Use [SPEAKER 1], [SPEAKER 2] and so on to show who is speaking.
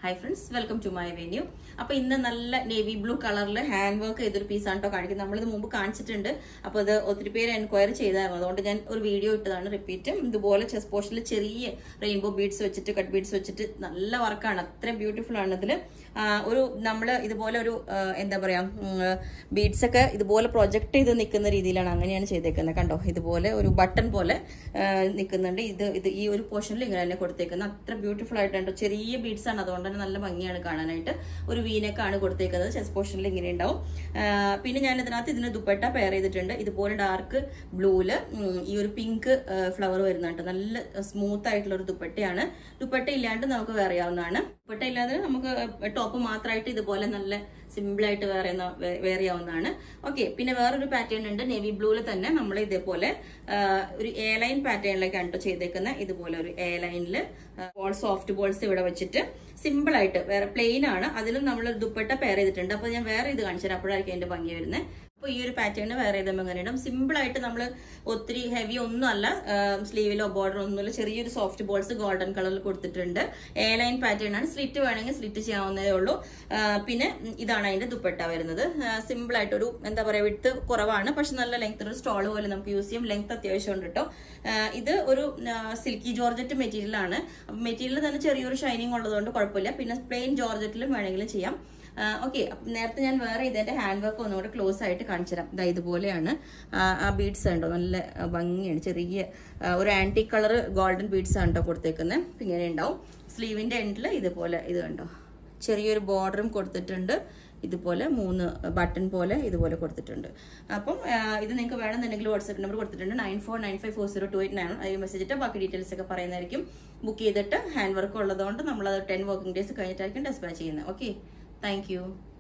[SPEAKER 1] hi friends welcome to my venue അപ്പൊ ഇന്ന് നല്ല നേവി ബ്ലൂ കളറിൽ ഹാൻഡ് വർക്ക് ചെയ്തൊരു പീസാണ് കേട്ടോ കാണിക്കുന്നത് നമ്മളിത് മുമ്പ് കാണിച്ചിട്ടുണ്ട് അപ്പൊ ഇത് ഒത്തിരി പേര് എൻക്വയറി ചെയ്തായിരുന്നു അതുകൊണ്ട് ഞാൻ ഒരു വീഡിയോ ഇട്ടതാണ് റിപ്പീറ്റ് ഇതുപോലെ ചെസ് പോസ്റ്റിൽ ചെറിയ റെയിൻബോ ബീഡ്സ് വെച്ചിട്ട് കട്ട് ബീഡ്സ് വെച്ചിട്ട് നല്ല വർക്കാണ് അത്രയും ബ്യൂട്ടിഫുൾ ആണ് ഇതിൽ ഒരു നമ്മൾ ഇതുപോലെ ഒരു ആ, എന്താ പറയാ ബീഡ്സ് ഒക്കെ ഇതുപോലെ പ്രൊജക്ട് ചെയ്ത് നിൽക്കുന്ന രീതിയിലാണ് അങ്ങനെയാണ് ചെയ്തേക്കുന്നത് കണ്ടോ ഇതുപോലെ ഒരു ബട്ടൺ പോലെ നിൽക്കുന്നുണ്ട് ഇത് ഇത് ഈ ഒരു പോർഷനിൽ ഇങ്ങനെ തന്നെ കൊടുത്തേക്കുന്നത് അത്ര ബ്യൂട്ടിഫുൾ ആയിട്ടുണ്ട് ചെറിയ ബീഡ്സ് ആണ് അതുകൊണ്ട് തന്നെ നല്ല ഭംഗിയാണ് കാണാനായിട്ട് ഒരു വീനക്കാണ് കൊടുത്തേക്കുന്നത് ചെസ് പോർഷനിൽ ഇങ്ങനെ ഉണ്ടാവും ആ, പിന്നെ ഞാൻ ഇതിനകത്ത് ഇതിന് ദുപ്പട്ട പെയർ ചെയ്തിട്ടുണ്ട് ഇതുപോലെ ഡാർക്ക് ബ്ലൂല് ഈ ഒരു പിങ്ക് ഫ്ലവർ വരുന്നുണ്ട് നല്ല സ്മൂത്ത് ആയിട്ടുള്ള ഒരു ദുപ്പട്ടയാണ് ദുപ്പട്ട ഇല്ലാണ്ട് നമുക്ക് വേറെ ചെയ്യാവുന്നതാണ് ദുപ്പട്ട ഇല്ലാതെ നമുക്ക് ടോപ്പ് മാത്രമായിട്ട് ഇതുപോലെ നല്ല സിമ്പിൾ ആയിട്ട് വേറെ വെയർ ചെയ്യാവുന്നതാണ് ഓക്കെ പിന്നെ വേറൊരു പാറ്റേൺ ഉണ്ട് നേവി ബ്ലൂവിൽ തന്നെ നമ്മൾ ഇതേപോലെ ആ, ഒരു എ ലൈൻ പാറ്റേണിലേക്കാണ് കേട്ടോ ചെയ്തേക്കുന്നത് ഇതുപോലെ ഒരു എ ലൈനിൽ ബോൾ സോഫ്റ്റ് ബോൾസ് ഇവിടെ വെച്ചിട്ട് സിമ്പിൾ ആയിട്ട് വേറെ പ്ലെയിൻ ആണ് അതിലും നമ്മൾ ദുപ്പട്ട പെയർ ചെയ്തിട്ടുണ്ട് അപ്പൊ ഞാൻ വേറെ ഇത് കാണിച്ചു തരാം അപ്പോഴായിരിക്കും അതിന്റെ ഭംഗി വരുന്നത് അപ്പൊ ഈ ഒരു പാറ്റേൺ വേറെ ചെയ്തുമ്പോൾ എങ്ങനെ ഇടും സിമ്പിൾ ആയിട്ട് നമ്മൾ ഒത്തിരി ഹെവി ഒന്നും അല്ല സ്ലീവിലോ ബോർഡർ ഒന്നുമില്ല ചെറിയൊരു സോഫ്റ്റ് ബോൾസ് ഗോൾഡൻ കളറിൽ കൊടുത്തിട്ടുണ്ട് എ ലൈൻ പാറ്റേൺ ആണ് സ്ലിറ്റ് വേണമെങ്കിൽ സ്ലിറ്റ് ചെയ്യാവുന്നതേ ഉള്ളൂ ആ, പിന്നെ ഇതാണ് അതിന്റെ ദുപ്പട്ട വരുന്നത് സിമ്പിൾ ആയിട്ട് ഒരു എന്താ പറയാ വിട്ട് കുറവാണ് പക്ഷെ നല്ല ലെങ്ത് ഒരു സ്റ്റോൾ പോലെ നമുക്ക് യൂസ് ചെയ്യും ലെങ്ത് അത്യാവശ്യം ഉണ്ട് കേട്ടോ ആ, ഇത് ഒരു സിൽക്കി ജോർജറ്റ് മെറ്റീരിയൽ ആണ് മെറ്റീരിയൽ തന്നെ ചെറിയൊരു ഷൈനിങ് ഉള്ളതുകൊണ്ട് കുഴപ്പമില്ല പിന്നെ പ്ലെയിൻ ജോർജറ്റിലും വേണമെങ്കിലും ചെയ്യാം ഓക്കെ നേരത്തെ ഞാൻ വേറെ ഇതിന്റെ ഹാൻഡ് വർക്ക് ഒന്നുകൂടെ ക്ലോസ് ആയിട്ട് കാണിച്ചു തരാം ഇതാ ഇതുപോലെയാണ് ആ, ആ ബീഡ്സ് ഉണ്ടോ നല്ല ആ, ഭംഗിയാണ് ചെറിയ ആ, ഒരു ആന്റി കളർ ഗോൾഡൻ ബീഡ്സ് ആണ് കേട്ടോ കൊടുത്തേക്കുന്നത് ഇങ്ങനെ ഉണ്ടാവും സ്ലീവിന്റെ എൻഡിൽ ഇതുപോലെ ഇത് കണ്ടോ ചെറിയൊരു ബോർഡറും കൊടുത്തിട്ടുണ്ട് ഇതുപോലെ മൂന്ന് ബട്ടൺ പോലെ ഇതുപോലെ കൊടുത്തിട്ടുണ്ട് അപ്പം ആ, ഇത് നിങ്ങൾക്ക് വേണമെന്നുണ്ടെങ്കിൽ വാട്സ്ആപ്പ് നമ്പർ കൊടുത്തിട്ടുണ്ട് nine four nine five four zero two eight nine ഈ മെസ്സേജ് ഇട്ട് ബാക്കി ഡീറ്റെയിൽസ് ഒക്കെ പറയുന്നതായിരിക്കും ബുക്ക് ചെയ്തിട്ട് ഹാൻഡ് വർക്ക് ഉള്ളതുകൊണ്ട് നമ്മൾ അത് ടെൻ വർക്കിംഗ് ഡേയ്സ് കഴിഞ്ഞിട്ടായിരിക്കും ഡെസ്പാച്ച് ചെയ്യുന്നത് ഓക്കെ താങ്ക് യു